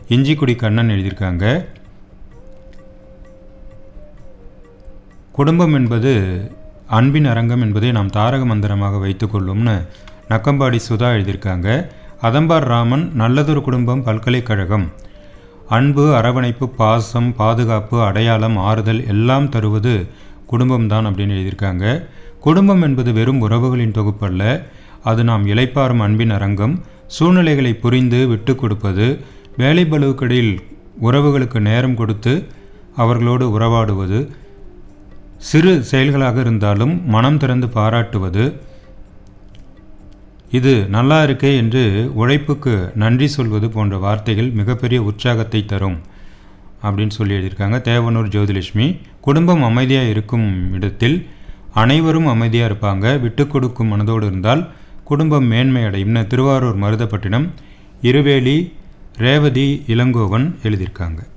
இஞ்சிக்குடி கண்ணன் எழுதியிருக்காங்க குடும்பம் என்பது அன்பின் அரங்கம் என்பதை நாம் தாரக மந்திரமாக வைத்துக்கொள்ளும்னு நக்கம்பாடி சுதா எழுதியிருக்காங்க அதம்பார் ராமன் நல்லதொரு குடும்பம் பல்கலைக்கழகம் அன்பு அரவணைப்பு பாசம் பாதுகாப்பு அடையாளம் ஆறுதல் எல்லாம் தருவது குடும்பம்தான் அப்படின்னு எழுதியிருக்காங்க குடும்பம் என்பது வெறும் உறவுகளின் தொகுப்பல்ல அது நாம் இளைப்பாறும் அன்பின் அரங்கம் சூழ்நிலைகளை புரிந்து விட்டு கொடுப்பது வேலை பளுவுக்கிடையில் உறவுகளுக்கு நேரம் கொடுத்து அவர்களோடு உறவாடுவது சிறு செயல்களாக இருந்தாலும் மனம் திறந்து பாராட்டுவது இது நல்லா இருக்கே என்று உழைப்புக்கு நன்றி சொல்வது போன்ற வார்த்தைகள் மிகப்பெரிய உற்சாகத்தை தரும் அப்படின்னு சொல்லி எழுதியிருக்காங்க தேவனூர் ஜோதிலட்சுமி குடும்பம் அமைதியாக இருக்கும் இடத்தில் அனைவரும் அமைதியாக இருப்பாங்க விட்டு கொடுக்கும் மனதோடு இருந்தால் குடும்பம் மேன்மை அடையும்னு திருவாரூர் மருதப்பட்டினம் இருவேலி ரேவதி இளங்கோவன் எழுதியிருக்காங்க